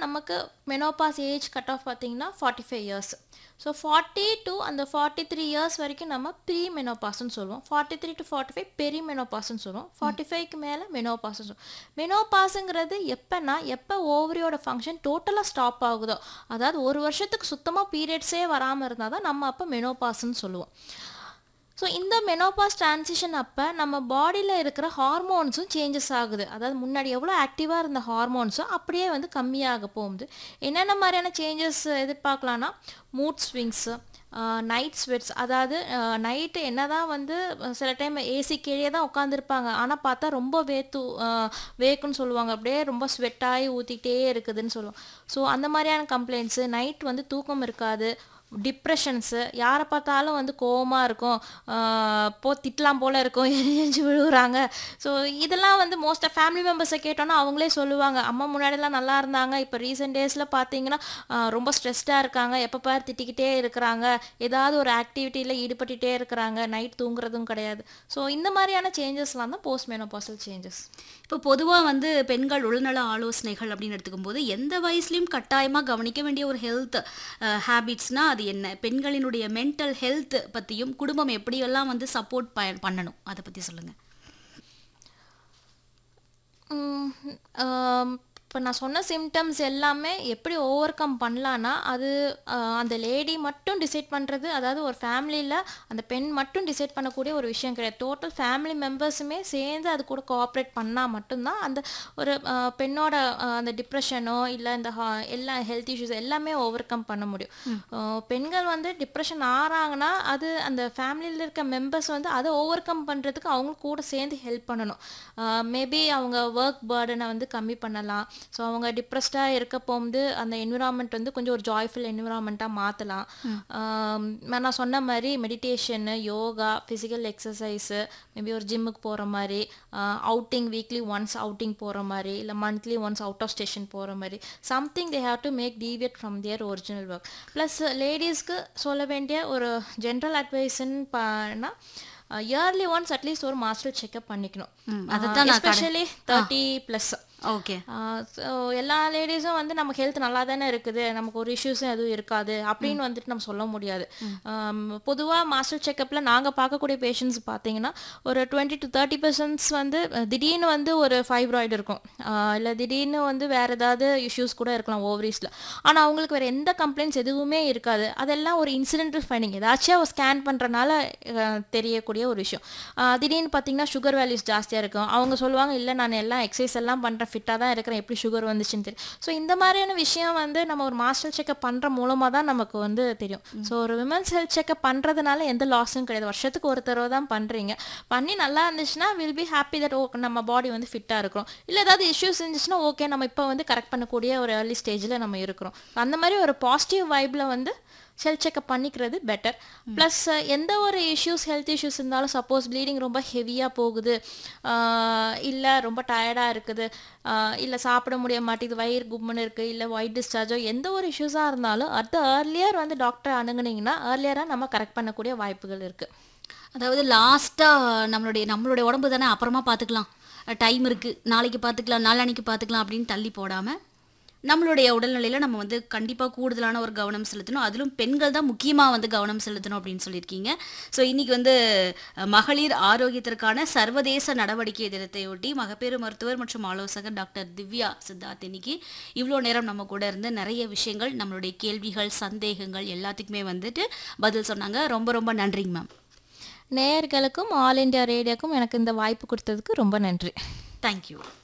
நமக்கு menopause age cut off பார்த்தீங்கன்னா forty five years so forty to அந்த forty three years வரைக்கும் நம்ம ப்ரீ மெனோபாஸ்ன்னு சொல்லுவோம் forty three to forty five peri மெனோபாஸ்ன்னு சொல்லுவோம் ஃபார்ட்டி ஃபைவ்க்கு மேலே மெனோபாஸ்ன்னு சொல்லுவோம் மெனோபாஸுங்கிறது எப்போனா எப்போ ஓவரியோட ஃபங்க்ஷன் டோட்டலாக ஸ்டாப் ஆகுதோ அதாவது ஒரு வருஷத்துக்கு சுத்தமாக பீரியட்ஸே வராமல் இருந்தால் தான் நம்ம அப்போ மெனோபாஸ்ன்னு சொல்லுவோம் ஸோ இந்த மெனோபாஸ் டிரான்சிஷன் அப்போ நம்ம பாடியில் இருக்கிற ஹார்மோன்ஸும் சேஞ்சஸ் ஆகுது அதாவது முன்னாடி எவ்வளோ ஆக்டிவாக இருந்த ஹார்மோன்ஸும் அப்படியே வந்து கம்மியாக போகுது என்னென்ன மாதிரியான சேஞ்சஸ் எதிர்பார்க்கலான்னா மூட் ஸ்விங்ஸு நைட் ஸ்வெட்ஸ் அதாவது நைட்டு என்ன தான் வந்து அஹ், சில டைம் ஏசி கீழே தான் உட்காந்துருப்பாங்க ஆனால் பார்த்தா ரொம்ப வேத்து அஹ், வேக்குன்னு சொல்லுவாங்க அப்படியே ரொம்ப ஸ்வெட்டாகி ஊற்றிக்கிட்டே இருக்குதுன்னு சொல்லுவோம் ஸோ அந்த மாதிரியான கம்ப்ளைண்ட்ஸு நைட் வந்து தூக்கம் இருக்காது டிப்ரெஷன்ஸு யாரை பார்த்தாலும் வந்து கோவமாக இருக்கும் ஆஹ் போ திட்டலாம் போல் இருக்கும் எரிஞ்சு விழுகுறாங்க ஸோ இதெல்லாம் வந்து மோஸ்ட் ஆஃப் ஃபேமிலி மெம்பர்ஸை கேட்டோன்னா அவங்களே சொல்லுவாங்க அம்மா முன்னாடிலாம் நல்லா இருந்தாங்க இப்போ ரீசெண்ட் டேஸில் பார்த்தீங்கன்னா ஆஹ் ரொம்ப ஸ்ட்ரெஸ்டாக இருக்காங்க எப்போ பாரு திட்டிக்கிட்டே இருக்கிறாங்க ஏதாவது ஒரு ஆக்டிவிட்டியில் ஈடுபட்டுட்டே இருக்கிறாங்க நைட் தூங்குறதும் கிடையாது ஸோ இந்த மாதிரியான சேஞ்சஸ்லாம் தான் போஸ்ட் மெனோபாசல் சேஞ்சஸ் இப்போ பொதுவாக வந்து பெண்கள் உடல்நல ஆலோசனைகள் அப்படின்னு எடுத்துக்கும் போது எந்த வயசுலையும் கட்டாயமாக கவனிக்க வேண்டிய ஒரு ஹெல்த் ஹேபிட்ஸ்னா அது என்ன பெண்களினுடைய மென்டல் ஹெல்த் பற்றியும் குடும்பம் எப்படியெல்லாம் வந்து சப்போர்ட் ப பண்ணணும் அதை பற்றி சொல்லுங்கள் இப்போ நான் சொன்ன சிம்டம்ஸ் எல்லாமே எப்படி ஓவர் கம் பண்ணலான்னா அது ஆஹ் அந்த லேடி மட்டும் டிசைட் பண்ணுறது அதாவது ஒரு ஃபேமிலியில் அந்த பெண் மட்டும் டிசைட் பண்ணக்கூடிய ஒரு விஷயம் கிடையாது டோட்டல் ஃபேமிலி மெம்பர்ஸுமே சேர்ந்து அது கூட கோஆப்ரேட் பண்ணால் மட்டும்தான் அந்த ஒரு ஆஹ் பெண்ணோட ஆஹ் அந்த டிப்ரெஷனோ இல்லை இந்த ஹா- எல்லா ஹெல்த் இஷ்யூஸ் எல்லாமே ஓவர் கம் பண்ண முடியும் ஆஹ் பெண்கள் வந்து டிப்ரெஷன் ஆறாங்கன்னா அது அந்த ஃபேமிலியில் இருக்க மெம்பர்ஸ் வந்து அதை ஓவர் கம் பண்ணுறதுக்கு அவங்க கூட சேர்ந்து ஹெல்ப் பண்ணணும் மேபி அவங்க ஒர்க் பேர்டனை வந்து கம்மி பண்ணலாம் ஸோ அவங்க டிப்ரெஸ்டாக இருக்க போகும்போது அந்த என்விரான்மெண்ட் வந்து கொஞ்சம் ஒரு ஜாய்ஃபுல் என்விரான்மெண்ட்டாக மாற்றலாம் நான் சொன்ன மாதிரி meditation yoga physical exercise maybe ஒரு ஜிம்முக்கு போகிற மாதிரி அவுட்டிங் வீக்லி ஒன்ஸ் அவுட்டிங் போகிற மாதிரி இல்லை monthly once out of station போகிற மாதிரி something they have to make deviate from their original work plus லேடிஸ்க்கு சொல்ல வேண்டிய ஒரு ஜென்ரல் அட்வைஸ்ன்னு பண்ணால் இயர்லி ஒன்ஸ் அட்லீஸ்ட் ஒரு மாஸ்டர் செக்அப் பண்ணிக்கணும் அதைத்தான் நான் கடை- especially thirty plus okay so எல்லா லேடிஸும் வந்து நமக்கு ஹெல்த் நல்லா தானே இருக்குது நமக்கு ஒரு இஷ்யூஸும் எதுவும் இருக்காது அப்படின்னு வந்துட்டு நம்ம சொல்ல முடியாது பொதுவாக மாஸ்டர் செக்கப்பில் நாங்கள் பார்க்கக்கூடிய பேஷண்ட்ஸ் பார்த்தீங்கன்னா ஒரு டுவெண்ட்டி டு தேர்ட்டி பர்சன்ட்ஸ் வந்து அஹ், திடீர்னு வந்து ஒரு ஃபைப்ராய்டு இருக்கும் இல்லை திடீர்னு வந்து வேறு ஏதாவது இஷ்யூஸ் கூட இருக்கலாம் ஓவரீஸில் ஆனால் அவங்களுக்கு வேறு எந்த கம்ப்ளைண்ட்ஸ் எதுவுமே இருக்காது அதெல்லாம் ஒரு இன்சிடென்டல் ஃபைண்டிங் ஏதாச்சும் ஸ்கேன் பண்ணுறனால தெரியக்கூடிய ஒரு விஷயம் அஹ், திடீர்னு பார்த்தீங்கன்னா சுகர் வேல்யூஸ் ஜாஸ்தியாக இருக்கும் அவங்க சொல்லுவாங்க இல்லை நான் எல்லாம் எக்ஸசைஸ் எல்லாம் பண்ணுறேன் ஃபிட்டாக தான் இருக்கிறேன் எப்படி சுகர் வந்துச்சுன்னு தெரியும் ஸோ இந்த மாதிரியான விஷயம் வந்து நம்ம ஒரு மாஸ்டர் செக்அப் பண்ணுற மூலமாக தான் நமக்கு வந்து தெரியும் ஸோ ஒரு விமன்ஸ் ஹெல்த் செக்அப் பண்ணுறதுனால எந்த லாஸும் கிடையாது வருஷத்துக்கு ஒரு தடவை தான் பண்ணுறீங்க பண்ணி நல்லா இருந்துச்சுன்னா வில் பி ஹாப்பி தட் ஓ நம்ம பாடி வந்து ஃபிட்டாக இருக்கிறோம் இல்லை ஏதாவது இஷ்யூஸ் இருந்துச்சுன்னா ஓகே நம்ம இப்போ வந்து கரெக்ட் பண்ணக்கூடிய ஒரு ஏர்லி ஸ்டேஜில் நம்ம இருக்கிறோம் அந்த மாதிரி ஒரு பாசிட்டிவ் வைப்பில் வந்து ஹெல்த் செக்அப் பண்ணிக்கிறது பெட்டர் ப்ளஸ் எந்த ஒரு இஷ்யூஸ் ஹெல்த் இஷ்யூஸ் இருந்தாலும் சப்போஸ் ப்ளீடிங் ரொம்ப ஹெவியாக போகுது இல்லை ரொம்ப டயர்டாக இருக்குது இல்லை சாப்பிட முடிய மாட்டேங்குது வயிறு கும்முன்னு இருக்குது இல்லை ஒயிட் டிஸ்சார்ஜோ எந்த ஒரு இஷ்யூஸாக இருந்தாலும் அடுத்த ஏர்லியர் வந்து டாக்டரை அணுகுனீங்கன்னா ஏர்லியராக நம்ம கரெக்ட் பண்ணக்கூடிய வாய்ப்புகள் இருக்குது அதாவது லாஸ்ட்டாக நம்மளுடைய நம்மளுடைய உடம்பு தானே அப்புறமா பார்த்துக்கலாம் டைம் இருக்குது நாளைக்கு பார்த்துக்கலாம் நாளான்னைக்கு பார்த்துக்கலாம் அப்படின்னு தள்ளி போடாமல் நம்மளுடைய உடல்நிலையில் நம்ம வந்து கண்டிப்பாக கூடுதலான ஒரு கவனம் செலுத்தணும் அதிலும் பெண்கள் தான் முக்கியமாக வந்து கவனம் செலுத்தணும் அப்படின்னு சொல்லியிருக்கீங்க ஸோ இன்றைக்கி வந்து அஹ், மகளிர் ஆரோக்கியத்திற்கான சர்வதேச நடவடிக்கை தினத்தையொட்டி மகப்பேறு மருத்துவர் மற்றும் ஆலோசகர் டாக்டர் திவ்யா சித்தார்த் இன்னைக்கு இவ்வளோ நேரம் நம்ம கூட இருந்து நிறைய விஷயங்கள் நம்மளுடைய கேள்விகள் சந்தேகங்கள் எல்லாத்துக்குமே வந்துட்டு பதில் சொன்னாங்க ரொம்ப ரொம்ப நன்றிங்க மேம் நேயர்களுக்கும் ஆல் இண்டியா ரேடியோக்கும் எனக்கு இந்த வாய்ப்பு கொடுத்ததுக்கு ரொம்ப நன்றி தேங்க்யூ